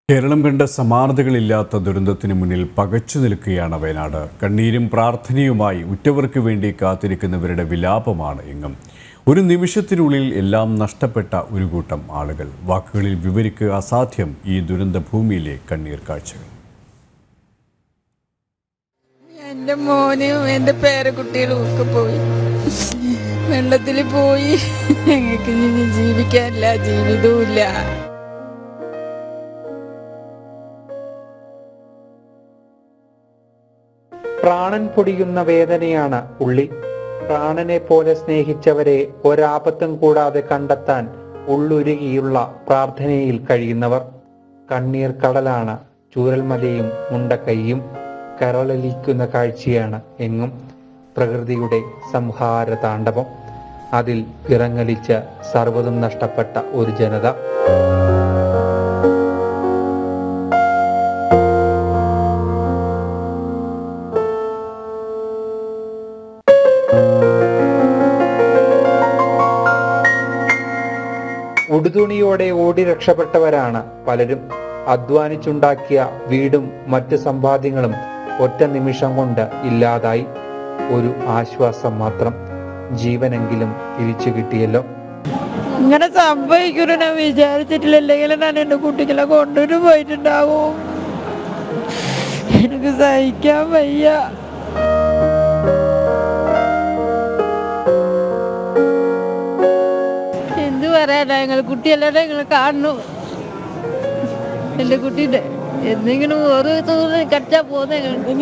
കേരളം കണ്ട സമാനതകളില്ലാത്ത ദുരന്തത്തിന് മുന്നിൽ പകച്ചു നിൽക്കുകയാണ് വയനാട് കണ്ണീരും പ്രാർത്ഥനയുമായി ഉറ്റവർക്ക് വേണ്ടി കാത്തിരിക്കുന്നവരുടെ വിലാപമാണ് എങ്ങും ഒരു നിമിഷത്തിനുള്ളിൽ എല്ലാം നഷ്ടപ്പെട്ട ഒരു കൂട്ടം ആളുകൾ വാക്കുകളിൽ വിവരിക്കുക അസാധ്യം ഈ ദുരന്ത ഭൂമിയിലെ കണ്ണീർ കാഴ്ചകൾ എന്റെ മോനും എന്റെ പേരക്കുട്ടികളും ഒക്കെ പോയി വെള്ളത്തിൽ പോയി ഞങ്ങൾക്ക് ഇനി ജീവിക്കാനില്ല ജീവിതവും ഇല്ല പ്രാണൻ പൊടിയുന്ന വേദനയാണ് ഉള്ളി പ്രാണനെ പോലെ സ്നേഹിച്ചവരെ ഒരാപത്തും കൂടാതെ കണ്ടെത്താൻ ഉള്ളുരുകിയുള്ള പ്രാർത്ഥനയിൽ കഴിയുന്നവർ കണ്ണീർ കടലാണ് ചൂരൽമലയും മുണ്ടക്കൈയും കരളലിക്കുന്ന കാഴ്ചയാണ് എങ്ങും പ്രകൃതിയുടെ സംഹാര താണ്ഡവം അതിൽ പിറങ്ങലിച്ച സർവ്വതും നഷ്ടപ്പെട്ട ഒരു ജനത ഉടുതുണിയോടെ ഓടി രക്ഷപ്പെട്ടവരാണ് പലരും അധ്വാനിച്ചുണ്ടാക്കിയ വീടും മറ്റ് സമ്പാദ്യങ്ങളും ഒറ്റ നിമിഷം കൊണ്ട് ഇല്ലാതായി ഒരു ആശ്വാസം മാത്രം ജീവനെങ്കിലും തിരിച്ചു കിട്ടിയല്ലോ ഇങ്ങനെ സംഭവിക്കുന്നു ഞാൻ വിചാരിച്ചിട്ടില്ല അല്ലെങ്കിൽ ഞാൻ എന്റെ കുട്ടികളെ കൊണ്ടുവരും പോയിട്ടുണ്ടാവും എനിക്ക് സഹിക്കാൻ വയ്യ എന്ത് പറയാനാ ഞങ്ങൾ കുട്ടിയല്ലാതെ ഞങ്ങൾ കാണുന്നു എന്റെ കുട്ടീന്റെ എന്തെങ്കിലും ഒരു തോന്നി കറ്റാ പോന്നെ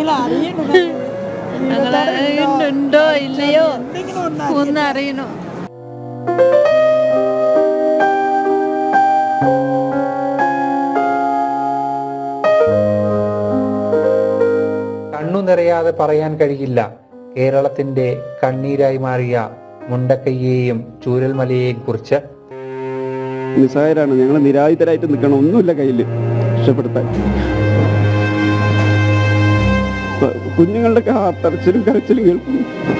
ഞങ്ങൾ അറിയുന്നുണ്ടോ ഇല്ലയോ ഒന്ന് അറിയണോ കണ്ണു നിറയാതെ പറയാൻ കഴിയില്ല കേരളത്തിന്റെ കണ്ണീരായി മാറിയ മുണ്ടക്കയ്യെയും ചൂരൽമലയെയും കുറിച്ച് നിസ്സഹായരാണ് ഞങ്ങൾ നിരായുധരായിട്ട് നിൽക്കണം ഒന്നുമില്ല കയ്യിൽ രക്ഷപ്പെടുത്താൻ പ- കുഞ്ഞുങ്ങളുടെ കാത്തരച്ചിലും കരച്ചിലും കേൾക്കും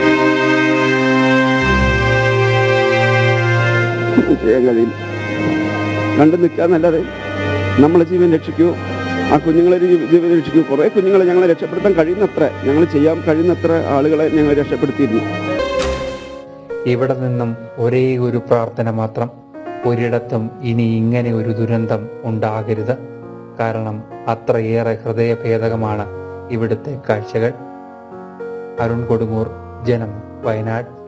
ഒന്നും ചെയ്യാൻ കഴിയില്ല കണ്ടു നിൽക്കാന്നല്ലാതെ നമ്മളെ ജീവൻ രക്ഷിക്കൂ ആ കുഞ്ഞുങ്ങളെ ജീ- ജീവൻ രക്ഷിക്കൂ കുറേ കുഞ്ഞുങ്ങളെ ഞങ്ങളെ രക്ഷപ്പെടുത്താൻ കഴിയുന്നത്ര ഞങ്ങൾ ചെയ്യാൻ കഴിയുന്നത്ര ആളുകളെ ഞങ്ങൾ രക്ഷപ്പെടുത്തിയിരുന്നു ഇവിടെ നിന്നും ഒരേ ഒരു പ്രാർത്ഥന മാത്രം ഒരിടത്തും ഇനി ഇങ്ങനെ ഒരു ദുരന്തം ഉണ്ടാകരുത് കാരണം അത്രയേറെ ഹൃദയഭേദകമാണ് ഇവിടുത്തെ കാഴ്ചകൾ അരുൺ കൊടുങ്ങൂർ ജനം വയനാട്